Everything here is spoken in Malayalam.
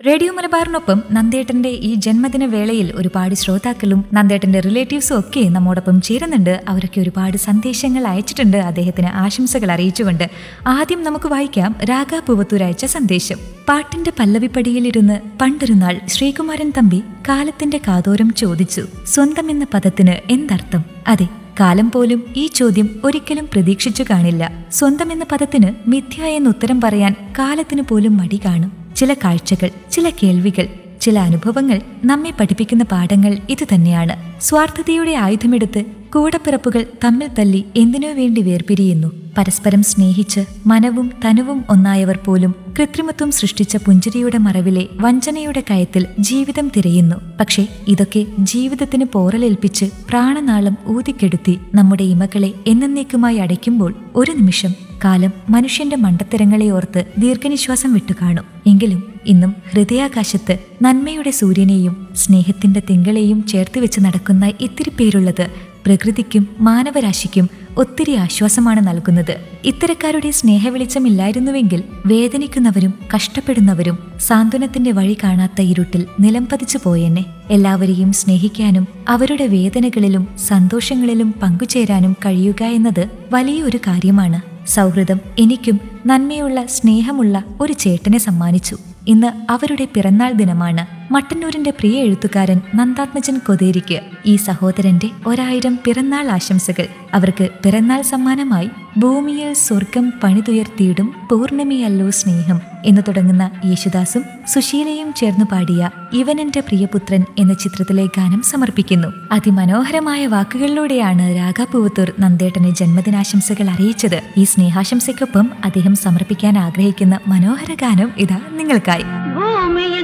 റേഡിയോ മലബാറിനൊപ്പം നന്ദേട്ടന്റെ ഈ ജന്മദിന വേളയിൽ ഒരുപാട് ശ്രോതാക്കളും നന്ദേട്ടന്റെ റിലേറ്റീവ്സും ഒക്കെ നമ്മോടൊപ്പം ചേരുന്നുണ്ട് അവരൊക്കെ ഒരുപാട് സന്ദേശങ്ങൾ അയച്ചിട്ടുണ്ട് അദ്ദേഹത്തിന് ആശംസകൾ അറിയിച്ചുകൊണ്ട് ആദ്യം നമുക്ക് വായിക്കാം രാഗ പൂവത്തൂർ അയച്ച സന്ദേശം പാട്ടിന്റെ പല്ലവിപ്പടിയിലിരുന്ന് പണ്ടൊരു നാൾ ശ്രീകുമാരൻ തമ്പി കാലത്തിന്റെ കാതോരം ചോദിച്ചു സ്വന്തം എന്ന പദത്തിന് എന്തർത്ഥം അതെ കാലം പോലും ഈ ചോദ്യം ഒരിക്കലും പ്രതീക്ഷിച്ചു കാണില്ല സ്വന്തം എന്ന പദത്തിന് മിഥ്യ എന്ന് ഉത്തരം പറയാൻ കാലത്തിന് പോലും മടി കാണും ചില കാഴ്ചകൾ ചില കേൾവികൾ ചില അനുഭവങ്ങൾ നമ്മെ പഠിപ്പിക്കുന്ന പാഠങ്ങൾ ഇത് തന്നെയാണ് സ്വാർത്ഥതയുടെ ആയുധമെടുത്ത് കൂടപ്പിറപ്പുകൾ തമ്മിൽ തല്ലി എന്തിനു വേണ്ടി വേർപിരിയുന്നു പരസ്പരം സ്നേഹിച്ച് മനവും തനുവും ഒന്നായവർ പോലും കൃത്രിമത്വം സൃഷ്ടിച്ച പുഞ്ചിരിയുടെ മറവിലെ വഞ്ചനയുടെ കയത്തിൽ ജീവിതം തിരയുന്നു പക്ഷേ ഇതൊക്കെ ജീവിതത്തിന് പോറലേൽപ്പിച്ച് പ്രാണനാളം ഊതിക്കെടുത്തി നമ്മുടെ ഇമകളെ എന്നേക്കുമായി അടയ്ക്കുമ്പോൾ ഒരു നിമിഷം കാലം മനുഷ്യന്റെ മണ്ടത്തരങ്ങളെ ഓർത്ത് ദീർഘനിശ്വാസം വിട്ടുകാണും എങ്കിലും ഇന്നും ഹൃദയാകാശത്ത് നന്മയുടെ സൂര്യനെയും സ്നേഹത്തിന്റെ തിങ്കളെയും ചേർത്ത് വെച്ച് നടക്കുന്ന ഇത്തിരി പേരുള്ളത് പ്രകൃതിക്കും മാനവരാശിക്കും ഒത്തിരി ആശ്വാസമാണ് നൽകുന്നത് ഇത്തരക്കാരുടെ സ്നേഹവെളിച്ചമില്ലായിരുന്നുവെങ്കിൽ വേദനിക്കുന്നവരും കഷ്ടപ്പെടുന്നവരും സാന്ത്വനത്തിന്റെ വഴി കാണാത്ത ഇരുട്ടിൽ നിലംപതിച്ചു പോയെന്നെ എല്ലാവരെയും സ്നേഹിക്കാനും അവരുടെ വേദനകളിലും സന്തോഷങ്ങളിലും പങ്കുചേരാനും കഴിയുക എന്നത് വലിയൊരു കാര്യമാണ് സൗഹൃദം എനിക്കും നന്മയുള്ള സ്നേഹമുള്ള ഒരു ചേട്ടനെ സമ്മാനിച്ചു ഇന്ന് അവരുടെ പിറന്നാൾ ദിനമാണ് മട്ടന്നൂരിന്റെ പ്രിയ എഴുത്തുകാരൻ നന്ദാത്മജൻ കൊതേരിക്ക് ഈ സഹോദരന്റെ ഒരായിരം പിറന്നാൾ ആശംസകൾ അവർക്ക് പിറന്നാൾ സമ്മാനമായി ഭൂമിയിൽ സ്വർഗം പണിതുയർത്തിയിടും പൂർണ്ണമിയല്ലോ സ്നേഹം എന്ന് തുടങ്ങുന്ന യേശുദാസും സുശീലയും ചേർന്ന് പാടിയ ഇവനെന്റെ പ്രിയപുത്രൻ എന്ന ചിത്രത്തിലെ ഗാനം സമർപ്പിക്കുന്നു അതിമനോഹരമായ വാക്കുകളിലൂടെയാണ് രാഗാപൂവത്തൂർ നന്ദേട്ടന് ജന്മദിനാശംസകൾ അറിയിച്ചത് ഈ സ്നേഹാശംസയ്ക്കൊപ്പം അദ്ദേഹം സമർപ്പിക്കാൻ ആഗ്രഹിക്കുന്ന മനോഹര ഗാനം ഇതാ നിങ്ങൾക്കായി ഭൂമിയിൽ